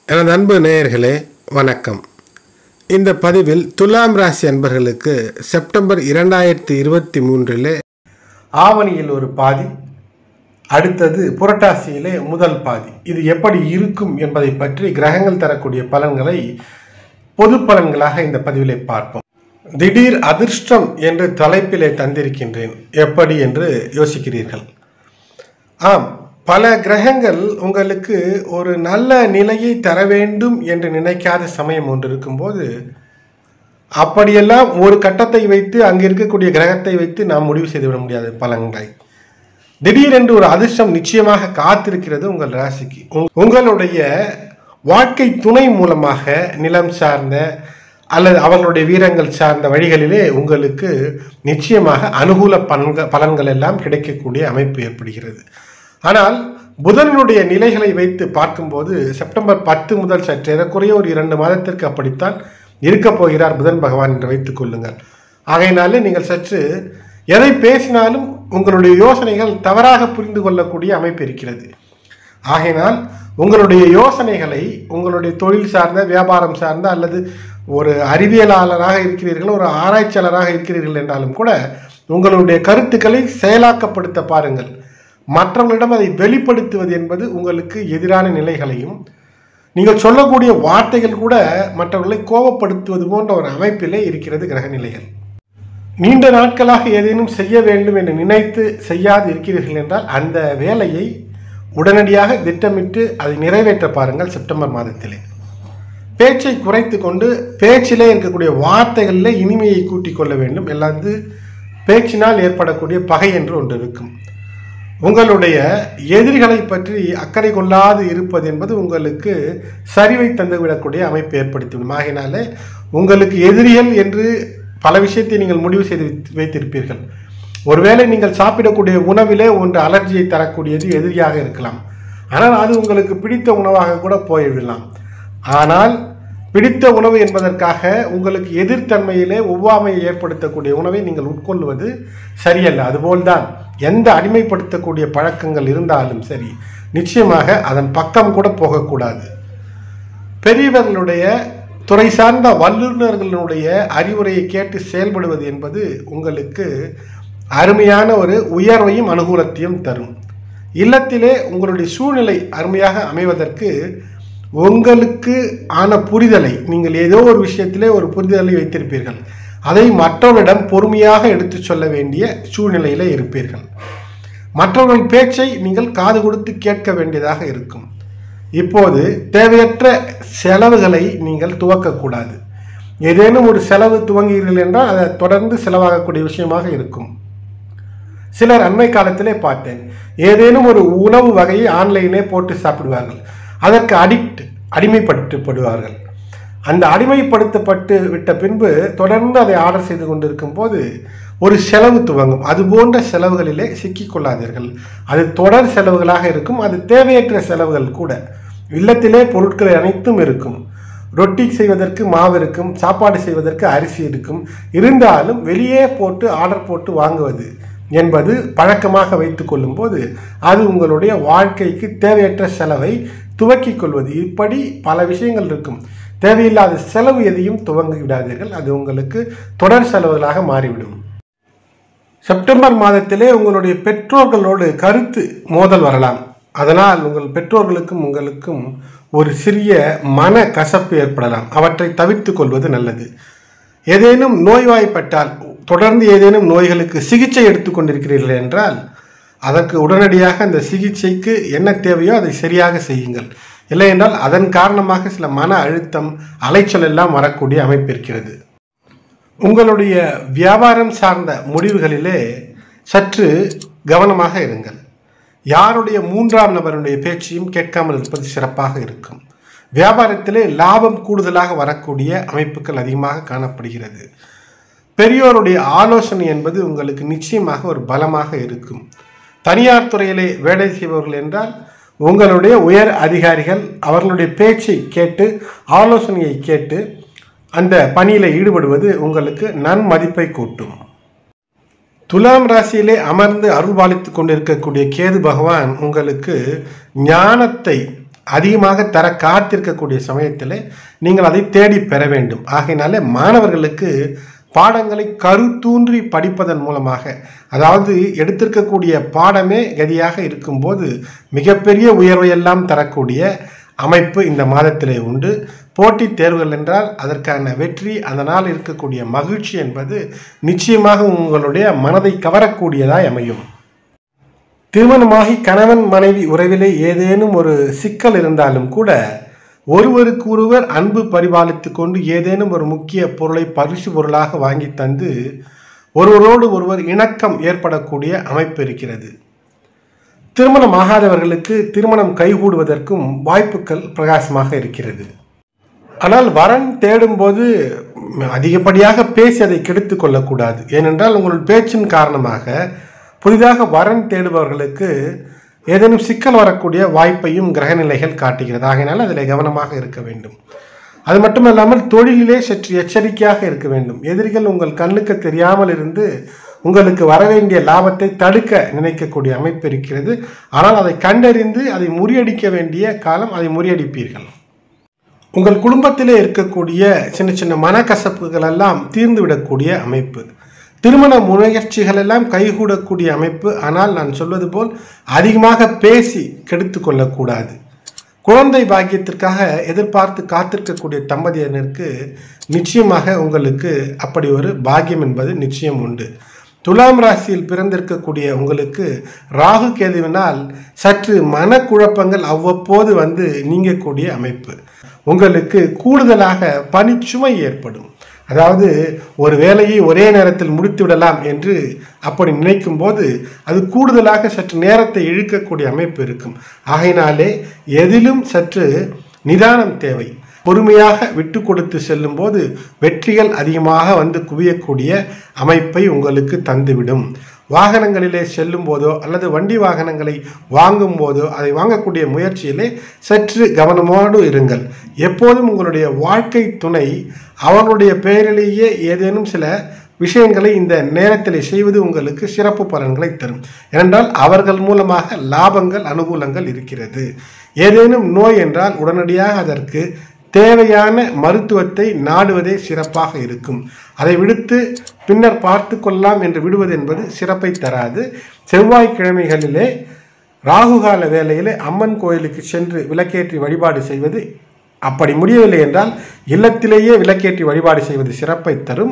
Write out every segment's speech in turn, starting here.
எனது அன்பு நேயர்களே வணக்கம் இந்த பதிவில் துலாம் ராசி அன்பர்களுக்கு செப்டம்பர் இரண்டாயிரத்தி இருபத்தி மூன்றிலே ஆவணியில் ஒரு பாதி அடுத்தது புரட்டாசியிலே முதல் பாதி இது எப்படி இருக்கும் என்பதை பற்றி கிரகங்கள் தரக்கூடிய பலன்களை பொது பலன்களாக இந்த பதிவிலே பார்ப்போம் திடீர் அதிர்ஷ்டம் என்று தலைப்பிலே தந்திருக்கின்றேன் எப்படி என்று யோசிக்கிறீர்கள் ஆம் பல கிரகங்கள் உங்களுக்கு ஒரு நல்ல நிலையை தர வேண்டும் என்று நினைக்காத சமயம் ஒன்று இருக்கும்போது அப்படியெல்லாம் ஒரு கட்டத்தை வைத்து அங்கே இருக்கக்கூடிய கிரகத்தை வைத்து நாம் முடிவு செய்துவிட முடியாது பலன்களை திடீரென்று ஒரு அதிர்ஷ்டம் நிச்சயமாக காத்திருக்கிறது உங்கள் ராசிக்கு உங்- உங்களுடைய வாழ்க்கை துணை மூலமாக நிலம் சார்ந்த அல்லது அவர்களுடைய வீரங்கள் சார்ந்த வழிகளிலே உங்களுக்கு நிச்சயமாக அனுகூல பலன்கள் பலன்கள் எல்லாம் கிடைக்கக்கூடிய அமைப்பு ஏற்படுகிறது ஆனால் புதனுடைய நிலைகளை வைத்து பார்க்கும்போது செப்டம்பர் பத்து முதல் சற்று ஏறக்குறைய ஒரு இரண்டு மாதத்திற்கு அப்படித்தான் இருக்கப் போகிறார் புதன் பகவான் என்று வைத்துக் கொள்ளுங்கள் ஆகையினாலே நீங்கள் சற்று எதை பேசினாலும் உங்களுடைய யோசனைகள் தவறாக புரிந்து கொள்ளக்கூடிய அமைப்பு இருக்கிறது ஆகையினால் உங்களுடைய யோசனைகளை உங்களுடைய தொழில் சார்ந்த வியாபாரம் சார்ந்த அல்லது ஒரு அறிவியலாளராக இருக்கிறீர்கள் ஒரு ஆராய்ச்சியாளராக இருக்கிறீர்கள் என்றாலும் கூட உங்களுடைய கருத்துக்களை செயலாக்கப்படுத்த பாருங்கள் மற்றவர்களிடம் அதை வெளிப்படுத்துவது என்பது உங்களுக்கு எதிரான நிலைகளையும் நீங்கள் சொல்லக்கூடிய வார்த்தைகள் கூட மற்றவர்களை கோபப்படுத்துவது போன்ற ஒரு அமைப்பிலே இருக்கிறது கிரக நிலைகள் நீண்ட நாட்களாக ஏதேனும் செய்ய வேண்டும் என்று நினைத்து செய்யாது இருக்கிறீர்கள் என்றால் அந்த வேலையை உடனடியாக திட்டமிட்டு அதை நிறைவேற்ற பாருங்கள் செப்டம்பர் மாதத்திலே பேச்சை குறைத்து கொண்டு பேச்சிலே இருக்கக்கூடிய வார்த்தைகளில் இனிமையை கூட்டிக் கொள்ள வேண்டும் எல்லாந்து பேச்சினால் ஏற்படக்கூடிய பகை என்று ஒன்று இருக்கும் உங்களுடைய எதிரிகளை பற்றி அக்கறை கொள்ளாது இருப்பது என்பது உங்களுக்கு சரிவை தந்துவிடக்கூடிய அமைப்பு ஏற்படுத்திவிடும் ஆகையினாலே உங்களுக்கு எதிரிகள் என்று பல விஷயத்தை நீங்கள் முடிவு செய்து வைத்து- வைத்திருப்பீர்கள் ஒருவேளை நீங்கள் சாப்பிடக்கூடிய உணவிலே ஒன்று அலர்ஜியை தரக்கூடியது எதிரியாக இருக்கலாம் ஆனால் அது உங்களுக்கு பிடித்த உணவாக கூட போய்விடலாம் ஆனால் பிடித்த உணவு என்பதற்காக உங்களுக்கு எதிர்த்தன்மையிலே ஒவ்வாமையை ஏற்படுத்தக்கூடிய உணவை நீங்கள் உட்கொள்வது சரியல்ல அதுபோல்தான் எந்த அடிமைப்படுத்தக்கூடிய பழக்கங்கள் இருந்தாலும் சரி நிச்சயமாக அதன் பக்கம் கூட போகக்கூடாது பெரியவர்களுடைய துறை சார்ந்த வல்லுநர்களுடைய அறிவுரையை கேட்டு செயல்படுவது என்பது உங்களுக்கு அருமையான ஒரு உயர்வையும் அனுகூலத்தையும் தரும் இல்லத்திலே உங்களுடைய சூழ்நிலை அருமையாக அமைவதற்கு உங்களுக்கு ஆன புரிதலை நீங்கள் ஏதோ ஒரு விஷயத்திலே ஒரு புரிதலை வைத்திருப்பீர்கள் அதை மற்றவரிடம் பொறுமையாக எடுத்துச் சொல்ல வேண்டிய சூழ்நிலையில இருப்பீர்கள் மற்றவர்கள் பேச்சை நீங்கள் காது கொடுத்து கேட்க வேண்டியதாக இருக்கும் இப்போது தேவையற்ற செலவுகளை நீங்கள் துவக்கக்கூடாது ஏதேனும் ஒரு செலவு துவங்குகிறீர்கள் என்றால் அதை தொடர்ந்து செலவாகக்கூடிய விஷயமாக இருக்கும் சிலர் அண்மை காலத்திலே பார்த்தேன் ஏதேனும் ஒரு உணவு வகையை ஆன்லைனே போட்டு சாப்பிடுவார்கள் அதற்கு அடிக்ட் அடிமைப்படுத்தப்படுவார்கள் அந்த அடிமைப்படுத்தப்பட்டு விட்ட பின்பு தொடர்ந்து அதை ஆர்டர் செய்து கொண்டிருக்கும் போது ஒரு செலவு துவங்கும் அது போன்ற செலவுகளிலே சிக்கிக்கொள்ளாதீர்கள் அது தொடர் செலவுகளாக இருக்கும் அது தேவையற்ற செலவுகள் கூட இல்லத்திலே பொருட்கள் அனைத்தும் இருக்கும் ரொட்டி செய்வதற்கு மாவு இருக்கும் சாப்பாடு செய்வதற்கு அரிசி இருக்கும் இருந்தாலும் வெளியே போட்டு ஆர்டர் போட்டு வாங்குவது என்பது பழக்கமாக வைத்துக் கொள்ளும்போது அது உங்களுடைய வாழ்க்கைக்கு தேவையற்ற செலவை துவக்கிக் கொள்வது இப்படி பல விஷயங்கள் இருக்கும் தேவையில்லாத செலவு எதையும் துவங்கி விடாதீர்கள் அது உங்களுக்கு தொடர் செலவுகளாக மாறிவிடும் செப்டம்பர் மாதத்திலே உங்களுடைய பெற்றோர்களோடு கருத்து மோதல் வரலாம் அதனால் உங்கள் பெற்றோர்களுக்கும் உங்களுக்கும் ஒரு சிறிய மன கசப்பு ஏற்படலாம் அவற்றை தவிர்த்து கொள்வது நல்லது ஏதேனும் நோய்வாய்ப்பட்டால் தொடர்ந்து ஏதேனும் நோய்களுக்கு சிகிச்சை எடுத்துக்கொண்டிருக்கிறீர்கள் என்றால் அதற்கு உடனடியாக அந்த சிகிச்சைக்கு என்ன தேவையோ அதை சரியாக செய்யுங்கள் இல்லை என்றால் அதன் காரணமாக சில மன அழுத்தம் அலைச்சல் எல்லாம் வரக்கூடிய அமைப்பு இருக்கிறது உங்களுடைய வியாபாரம் சார்ந்த முடிவுகளிலே சற்று கவனமாக இருங்கள் யாருடைய மூன்றாம் நபருடைய பேச்சையும் கேட்காமல் இருப்பது சிறப்பாக இருக்கும் வியாபாரத்திலே லாபம் கூடுதலாக வரக்கூடிய அமைப்புகள் அதிகமாக காணப்படுகிறது பெரியோருடைய ஆலோசனை என்பது உங்களுக்கு நிச்சயமாக ஒரு பலமாக இருக்கும் தனியார் துறையிலே வேலை செய்பவர்கள் என்றால் உங்களுடைய உயர் அதிகாரிகள் அவர்களுடைய பேச்சை கேட்டு ஆலோசனையை கேட்டு அந்த பணியில் ஈடுபடுவது உங்களுக்கு நன்மதிப்பை கூட்டும் துலாம் ராசியிலே அமர்ந்து அருள்பாலித்துக் கொண்டிருக்கக்கூடிய கேது பகவான் உங்களுக்கு ஞானத்தை அதிகமாக தர காத்திருக்கக்கூடிய சமயத்தில் நீங்கள் அதை தேடி பெற வேண்டும் ஆகையினால மாணவர்களுக்கு பாடங்களை கருத்தூன்றி படிப்பதன் மூலமாக அதாவது எடுத்திருக்கக்கூடிய பாடமே கதியாக இருக்கும்போது மிகப்பெரிய உயர்வையெல்லாம் தரக்கூடிய அமைப்பு இந்த மாதத்திலே உண்டு போட்டித் தேர்வுகள் என்றால் அதற்கான வெற்றி அதனால் இருக்கக்கூடிய மகிழ்ச்சி என்பது நிச்சயமாக உங்களுடைய மனதை கவரக்கூடியதாய் அமையும் திருமணமாகி கணவன் மனைவி உறவிலே ஏதேனும் ஒரு சிக்கல் இருந்தாலும் கூட ஒருவருக்கு ஒருவர் அன்பு பரிபாலித்து கொண்டு ஏதேனும் ஒரு முக்கிய பொருளை பரிசு பொருளாக வாங்கி தந்து ஒருவரோடு ஒருவர் இணக்கம் ஏற்படக்கூடிய அமைப்பு இருக்கிறது திருமணம் ஆகாதவர்களுக்கு திருமணம் கைகூடுவதற்கும் வாய்ப்புகள் பிரகாசமாக இருக்கிறது ஆனால் வரன் தேடும்போது அதிகப்படியாக பேசி அதை கெடுத்து கொள்ளக்கூடாது ஏனென்றால் உங்கள் பேச்சின் காரணமாக புதிதாக வரன் தேடுபவர்களுக்கு ஏதேனும் சிக்கல் வரக்கூடிய வாய்ப்பையும் கிரகநிலைகள் காட்டுகிறது ஆகையினால் அதில் கவனமாக இருக்க வேண்டும் அது மட்டுமல்லாமல் தொழிலிலே சற்று எச்சரிக்கையாக இருக்க வேண்டும் எதிரிகள் உங்கள் கண்ணுக்கு தெரியாமல் இருந்து உங்களுக்கு வரவேண்டிய லாபத்தை தடுக்க நினைக்கக்கூடிய அமைப்பு இருக்கிறது ஆனால் அதை கண்டறிந்து அதை முறியடிக்க வேண்டிய காலம் அதை முறியடிப்பீர்கள் உங்கள் குடும்பத்திலே இருக்கக்கூடிய சின்ன சின்ன மனக்கசப்புகள் எல்லாம் தீர்ந்து விடக்கூடிய அமைப்பு திருமண முயற்சிகள் எல்லாம் கைகூடக்கூடிய அமைப்பு ஆனால் நான் சொல்வது போல் அதிகமாக பேசி கெடுத்து கொள்ளக்கூடாது குழந்தை பாக்கியத்திற்காக எதிர்பார்த்து காத்திருக்கக்கூடிய தம்பதியினருக்கு நிச்சயமாக உங்களுக்கு அப்படி ஒரு பாக்கியம் என்பது நிச்சயம் உண்டு துலாம் ராசியில் பிறந்திருக்கக்கூடிய உங்களுக்கு ராகு கேதுவினால் சற்று மனக்குழப்பங்கள் அவ்வப்போது வந்து நீங்கக்கூடிய அமைப்பு உங்களுக்கு கூடுதலாக பணிச்சுமை ஏற்படும் அதாவது ஒரு வேலையை ஒரே நேரத்தில் முடித்து விடலாம் என்று அப்படி நினைக்கும் போது அது கூடுதலாக சற்று நேரத்தை இழுக்கக்கூடிய அமைப்பு இருக்கும் ஆகையினாலே எதிலும் சற்று நிதானம் தேவை பொறுமையாக விட்டு கொடுத்து செல்லும்போது வெற்றிகள் அதிகமாக வந்து குவியக்கூடிய அமைப்பை உங்களுக்கு தந்துவிடும் வாகனங்களிலே செல்லும் போதோ அல்லது வண்டி வாகனங்களை வாங்கும் போதோ அதை வாங்கக்கூடிய முயற்சியிலே சற்று கவனமோடு இருங்கள் எப்போதும் உங்களுடைய வாழ்க்கை துணை அவர்களுடைய பெயரிலேயே ஏதேனும் சில விஷயங்களை இந்த நேரத்தில் செய்வது உங்களுக்கு சிறப்பு பலன்களை தரும் ஏனென்றால் அவர்கள் மூலமாக லாபங்கள் அனுகூலங்கள் இருக்கிறது ஏதேனும் நோய் என்றால் உடனடியாக அதற்கு தேவையான மருத்துவத்தை நாடுவதே சிறப்பாக இருக்கும் அதை விடுத்து பின்னர் பார்த்து கொள்ளலாம் என்று விடுவது என்பது சிறப்பை தராது செவ்வாய்க்கிழமைகளிலே ராகுகால வேளையிலே அம்மன் கோயிலுக்கு சென்று விளக்கேற்றி வழிபாடு செய்வது அப்படி முடியவில்லை என்றால் இல்லத்திலேயே விளக்கேற்றி வழிபாடு செய்வது சிறப்பை தரும்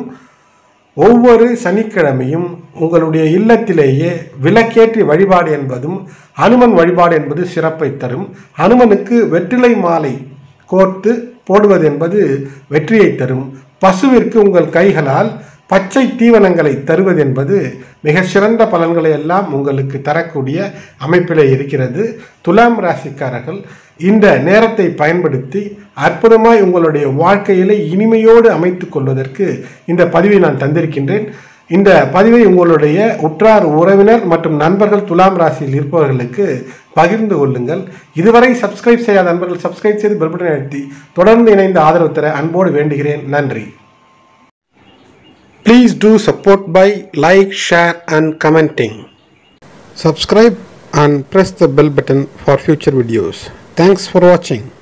ஒவ்வொரு சனிக்கிழமையும் உங்களுடைய இல்லத்திலேயே விளக்கேற்றி வழிபாடு என்பதும் அனுமன் வழிபாடு என்பது சிறப்பை தரும் அனுமனுக்கு வெற்றிலை மாலை கோர்த்து போடுவது என்பது வெற்றியை தரும் பசுவிற்கு உங்கள் கைகளால் பச்சை தீவனங்களை தருவது என்பது மிக சிறந்த பலன்களை எல்லாம் உங்களுக்கு தரக்கூடிய அமைப்பில் இருக்கிறது துலாம் ராசிக்காரர்கள் இந்த நேரத்தை பயன்படுத்தி அற்புதமாய் உங்களுடைய வாழ்க்கையிலே இனிமையோடு அமைத்து கொள்வதற்கு இந்த பதிவை நான் தந்திருக்கின்றேன் இந்த பதிவை உங்களுடைய உற்றார் உறவினர் மற்றும் நண்பர்கள் துலாம் ராசியில் இருப்பவர்களுக்கு பகிர்ந்து கொள்ளுங்கள் இதுவரை சப்ஸ்கிரைப் செய்யாத நண்பர்கள் சப்ஸ்கிரைப் செய்து பெல் பட்டனை அழுத்தி தொடர்ந்து இணைந்து ஆதரவு தர அன்போடு வேண்டுகிறேன் நன்றி Please do support by like, share and commenting. Subscribe and press the bell button for future videos. Thanks for watching.